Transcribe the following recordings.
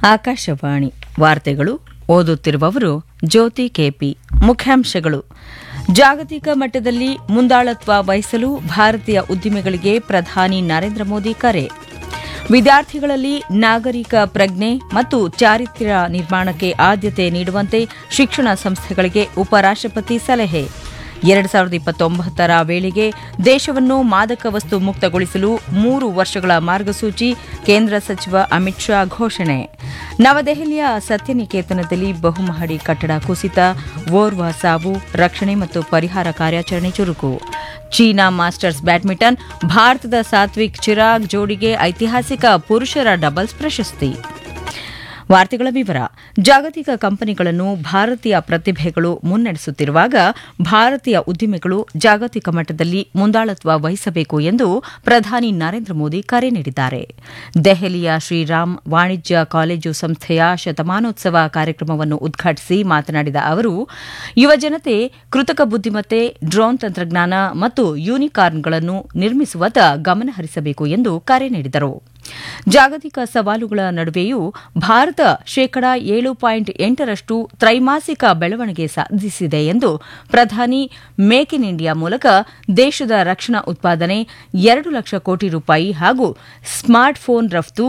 ಆಕಾಶವಾಣಿ ವಾರ್ತೆಗಳು ಓದುತ್ತಿರುವವರು ಜ್ಯೋತಿ ಕೆಪಿ ಮುಖ್ಯಾಂಶಗಳು ಜಾಗತಿಕ ಮಟ್ಟದಲ್ಲಿ ಮುಂದಾಳತ್ವ ವಹಿಸಲು ಭಾರತೀಯ ಉದ್ದಿಮೆಗಳಿಗೆ ಪ್ರಧಾನಿ ನರೇಂದ್ರ ಮೋದಿ ಕರೆ ವಿದ್ಯಾರ್ಥಿಗಳಲ್ಲಿ ನಾಗರಿಕ ಪ್ರಜ್ಞೆ ಮತ್ತು ಚಾರಿತ್ರ್ಯ ನಿರ್ಮಾಣಕ್ಕೆ ಆದ್ಯತೆ ನೀಡುವಂತೆ ಶಿಕ್ಷಣ ಸಂಸ್ಥೆಗಳಿಗೆ ಉಪರಾಷ್ಟಪತಿ ಸಲಹೆ ಎರಡು ಸಾವಿರದ ಇಪ್ಪತ್ತೊಂಬತ್ತರ ವೇಳೆಗೆ ದೇಶವನ್ನು ಮಾದಕ ವಸ್ತು ಮುಕ್ತಗೊಳಿಸಲು ಮೂರು ವರ್ಷಗಳ ಮಾರ್ಗಸೂಚಿ ಕೇಂದ್ರ ಸಚಿವ ಅಮಿತ್ ಶಾ ಘೋಷಣೆ ನವದೆಹಲಿಯ ಸತ್ಯನಿಕೇತನದಲ್ಲಿ ಬಹುಮಹಡಿ ಕಟ್ಟಡ ಕುಸಿತ ಓರ್ವ ಸಾವು ರಕ್ಷಣೆ ಮತ್ತು ಪರಿಹಾರ ಕಾರ್ಯಾಚರಣೆ ಚುರುಕು ಚೀನಾ ಮಾಸ್ಟರ್ಸ್ ಬ್ಯಾಡ್ಮಿಂಟನ್ ಭಾರತದ ಸಾತ್ವಿಕ್ ಚಿರಾಗ್ ಜೋಡಿಗೆ ಐತಿಹಾಸಿಕ ಪುರುಷರ ಡಬಲ್ಸ್ ಪ್ರಶಸ್ತಿ ವಾರ್ತೆಗಳ ವಿವರ ಜಾಗತಿಕ ಕಂಪನಿಗಳನ್ನು ಭಾರತೀಯ ಪ್ರತಿಭೆಗಳು ಮುನ್ನಡೆಸುತ್ತಿರುವಾಗ ಭಾರತೀಯ ಉದ್ದಿಮೆಗಳು ಜಾಗತಿಕ ಮಟ್ಟದಲ್ಲಿ ಮುಂದಾಳತ್ವ ವಹಿಸಬೇಕು ಎಂದು ಪ್ರಧಾನಿ ನರೇಂದ್ರ ಮೋದಿ ಕರೆ ನೀಡಿದ್ದಾರೆ ದೆಹಲಿಯ ಶ್ರೀರಾಮ್ ವಾಣಿಜ್ಯ ಕಾಲೇಜು ಸಂಸ್ಥೆಯ ಶತಮಾನೋತ್ಸವ ಕಾರ್ಯಕ್ರಮವನ್ನು ಉದ್ಘಾಟಿಸಿ ಮಾತನಾಡಿದ ಅವರು ಯುವಜನತೆ ಕೃತಕ ಬುದ್ದಿಮತ್ತೆ ಡ್ರೋನ್ ತಂತ್ರಜ್ಞಾನ ಮತ್ತು ಯೂನಿಕಾರ್ನ್ಗಳನ್ನು ನಿರ್ಮಿಸುವತ್ತ ಗಮನಹರಿಸಬೇಕು ಎಂದು ಕರೆ ನೀಡಿದರು ಜಾಗತಿಕ ಸವಾಲುಗಳ ನಡುವೆಯೂ ಭಾರತ ಶೇಕಡಾ ಏಳು ಪಾಯಿಂಟ್ ಎಂಟರಷ್ಟು ತ್ರೈಮಾಸಿಕ ಬೆಳವಣಿಗೆ ಸಾಧಿಸಿದೆ ಎಂದು ಪ್ರಧಾನಿ ಮೇಕ್ ಇನ್ ಇಂಡಿಯಾ ಮೂಲಕ ದೇಶದ ರಕ್ಷಣಾ ಉತ್ಪಾದನೆ ಎರಡು ಲಕ್ಷ ಕೋಟಿ ರೂಪಾಯಿ ಹಾಗೂ ಸ್ಮಾರ್ಟ್ ಫೋನ್ ರಫ್ತು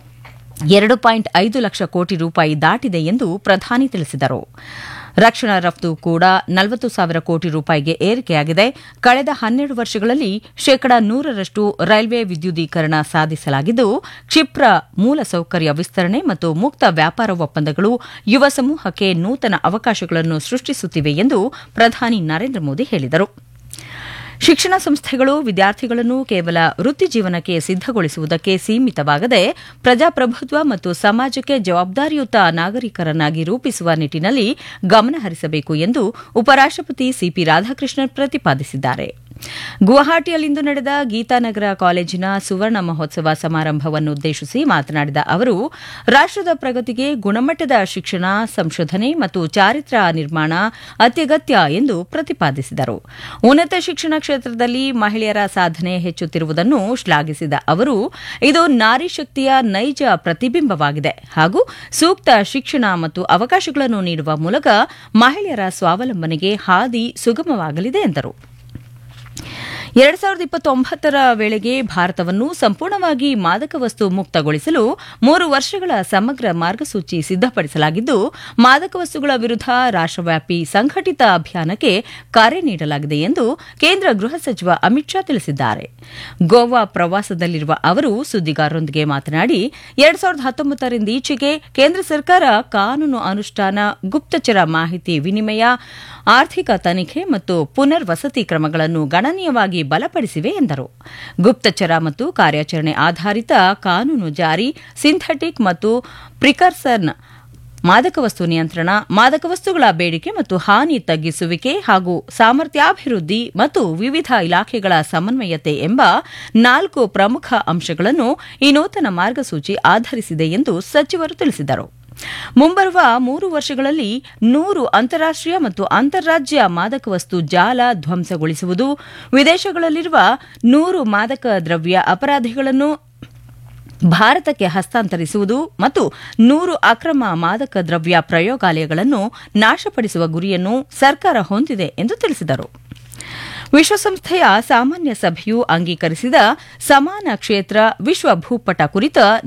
ಎರಡು ಪಾಯಿಂಟ್ ಐದು ಲಕ್ಷ ಕೋಟಿ ರೂಪಾಯಿ ದಾಟಿದೆ ಎಂದು ಪ್ರಧಾನಿ ತಿಳಿಸಿದರು ರಕ್ಷಣಾ ರಫ್ತು ಕೂಡ ನಲವತ್ತು ಸಾವಿರ ಕೋಟಿ ರೂಪಾಯಿಗೆ ಏರಿಕೆಯಾಗಿದೆ ಕಳೆದ ಹನ್ನೆರಡು ವರ್ಷಗಳಲ್ಲಿ ಶೇಕಡಾ ನೂರರಷ್ಟು ರೈಲ್ವೆ ವಿದ್ಯುದೀಕರಣ ಸಾಧಿಸಲಾಗಿದ್ದು ಕ್ಷಿಪ್ರ ಮೂಲಸೌಕರ್ಯ ವಿಸ್ತರಣೆ ಮತ್ತು ಮುಕ್ತ ವ್ಯಾಪಾರ ಒಪ್ಪಂದಗಳು ಯುವ ಸಮೂಹಕ್ಕೆ ನೂತನ ಅವಕಾಶಗಳನ್ನು ಸೃಷ್ಟಿಸುತ್ತಿವೆ ಎಂದು ಪ್ರಧಾನಿ ನರೇಂದ್ರ ಮೋದಿ ಹೇಳಿದರು ಶಿಕ್ಷಣ ಸಂಸ್ಥೆಗಳು ವಿದ್ಯಾರ್ಥಿಗಳನ್ನು ಕೇವಲ ವೃತ್ತಿ ಜೀವನಕ್ಕೆ ಸಿದ್ದಗೊಳಿಸುವುದಕ್ಕೆ ಸೀಮಿತವಾಗದೆ ಪ್ರಜಾಪ್ರಭುತ್ವ ಮತ್ತು ಸಮಾಜಕ್ಕೆ ಜವಾಬ್ದಾರಿಯುತ ನಾಗರಿಕರನ್ನಾಗಿ ರೂಪಿಸುವ ನಿಟ್ಟಿನಲ್ಲಿ ಗಮನಹರಿಸಬೇಕು ಎಂದು ಉಪರಾಷ್ಟಪತಿ ಸಿಪಿ ರಾಧಾಕೃಷ್ಣನ್ ಪ್ರತಿಪಾದಿಸಿದ್ದಾರೆ ಗುವಾಹಟಿಯಲ್ಲಿಂದು ನಡೆದ ಗೀತಾನಗರ ಕಾಲೇಜಿನ ಸುವರ್ಣ ಮಹೋತ್ಸವ ಸಮಾರಂಭವನ್ನುದ್ದೇಶಿಸಿ ಮಾತನಾಡಿದ ಅವರು ರಾಷ್ಟದ ಪ್ರಗತಿಗೆ ಗುಣಮಟ್ಟದ ಶಿಕ್ಷಣ ಸಂಶೋಧನೆ ಮತ್ತು ಚಾರಿತ್ರ್ಯ ನಿರ್ಮಾಣ ಅತ್ಯಗತ್ಯ ಎಂದು ಪ್ರತಿಪಾದಿಸಿದರು ಉನ್ನತ ಶಿಕ್ಷಣ ಕ್ಷೇತ್ರದಲ್ಲಿ ಮಹಿಳೆಯರ ಸಾಧನೆ ಹೆಚ್ಚುತ್ತಿರುವುದನ್ನು ಶ್ಲಾಘಿಸಿದ ಅವರು ಇದು ನಾರಿ ಶಕ್ತಿಯ ನೈಜ ಪ್ರತಿಬಿಂಬವಾಗಿದೆ ಹಾಗೂ ಸೂಕ್ತ ಶಿಕ್ಷಣ ಮತ್ತು ಅವಕಾಶಗಳನ್ನು ನೀಡುವ ಮೂಲಕ ಮಹಿಳೆಯರ ಸ್ವಾವಲಂಬನೆಗೆ ಹಾದಿ ಸುಗಮವಾಗಲಿದೆ ಎಂದರು ಎರಡು ಸಾವಿರದ ಇಪ್ಪತ್ತೊಂಬತ್ತರ ವೇಳೆಗೆ ಭಾರತವನ್ನು ಸಂಪೂರ್ಣವಾಗಿ ಮಾದಕ ವಸ್ತು ಮುಕ್ತಗೊಳಿಸಲು ಮೂರು ವರ್ಷಗಳ ಸಮಗ್ರ ಮಾರ್ಗಸೂಚಿ ಸಿದ್ದಪಡಿಸಲಾಗಿದ್ದು ಮಾದಕ ವಸ್ತುಗಳ ವಿರುದ್ಧ ರಾಷ್ಟವ್ಯಾಪಿ ಸಂಘಟಿತ ಅಭಿಯಾನಕ್ಕೆ ಕರೆ ನೀಡಲಾಗಿದೆ ಎಂದು ಕೇಂದ್ರ ಗೃಹ ಸಚಿವ ಅಮಿತ್ ಶಾ ತಿಳಿಸಿದ್ದಾರೆ ಗೋವಾ ಪ್ರವಾಸದಲ್ಲಿರುವ ಅವರು ಸುದ್ದಿಗಾರರೊಂದಿಗೆ ಮಾತನಾಡಿ ಎರಡು ಸಾವಿರದ ಹತ್ತೊಂಬತ್ತರಿಂದೀಚೆಗೆ ಕೇಂದ್ರ ಸರ್ಕಾರ ಕಾನೂನು ಅನುಷ್ಠಾನ ಗುಪ್ತಚರ ಮಾಹಿತಿ ವಿನಿಮಯ ಆರ್ಥಿಕ ತನಿಖೆ ಮತ್ತು ಪುನರ್ವಸತಿ ಕ್ರಮಗಳನ್ನು ಗಣನೀಯವಾಗಿ ಬಲಪಡಿಸಿವೆ ಎಂದರು ಗುಪ್ತಚರ ಮತ್ತು ಕಾರ್ಯಾಚರಣೆ ಆಧಾರಿತ ಕಾನೂನು ಜಾರಿ ಸಿಂಥೆಟಿಕ್ ಮತ್ತು ಪ್ರಿಕರ್ಸರ್ನ್ ಮಾದಕ ವಸ್ತು ನಿಯಂತ್ರಣ ಮಾದಕ ವಸ್ತುಗಳ ಬೇಡಿಕೆ ಮತ್ತು ಹಾನಿ ತಗ್ಗಿಸುವಿಕೆ ಹಾಗೂ ಸಾಮರ್ಥ್ಯಾಭಿವೃದ್ಧಿ ಮತ್ತು ವಿವಿಧ ಇಲಾಖೆಗಳ ಸಮನ್ವಯತೆ ಎಂಬ ನಾಲ್ಕು ಪ್ರಮುಖ ಅಂಶಗಳನ್ನು ಈ ನೂತನ ಮಾರ್ಗಸೂಚಿ ಆಧರಿಸಿದೆ ಎಂದು ಸಚಿವರು ತಿಳಿಸಿದರು ಮುಂಬರುವ ಮೂರು ವರ್ಷಗಳಲ್ಲಿ ನೂರು ಅಂತಾರಾಷ್ಟೀಯ ಮತ್ತು ಅಂತಾರಾಜ್ಯ ಮಾದಕ ವಸ್ತು ಜಾಲ ಧ್ವಂಸಗೊಳಿಸುವುದು ವಿದೇಶಗಳಲ್ಲಿರುವ ನೂರು ಮಾದಕ ದ್ರವ್ಯ ಅಪರಾಧಿಗಳನ್ನು ಭಾರತಕ್ಕೆ ಹಸ್ತಾಂತರಿಸುವುದು ಮತ್ತು ನೂರು ಅಕ್ರಮ ಮಾದಕ ದ್ರವ್ಯ ಪ್ರಯೋಗಾಲಯಗಳನ್ನು ನಾಶಪಡಿಸುವ ಗುರಿಯನ್ನು ಸರ್ಕಾರ ಹೊಂದಿದೆ ಎಂದು ತಿಳಿಸಿದರು ವಿಶ್ವಸಂಸ್ಥೆಯ ಸಾಮಾನ್ಯ ಸಭೆಯು ಅಂಗೀಕರಿಸಿದ ಸಮಾನ ಕ್ಷೇತ್ರ ವಿಶ್ವ ಭೂಪಟ ಕುರಿತ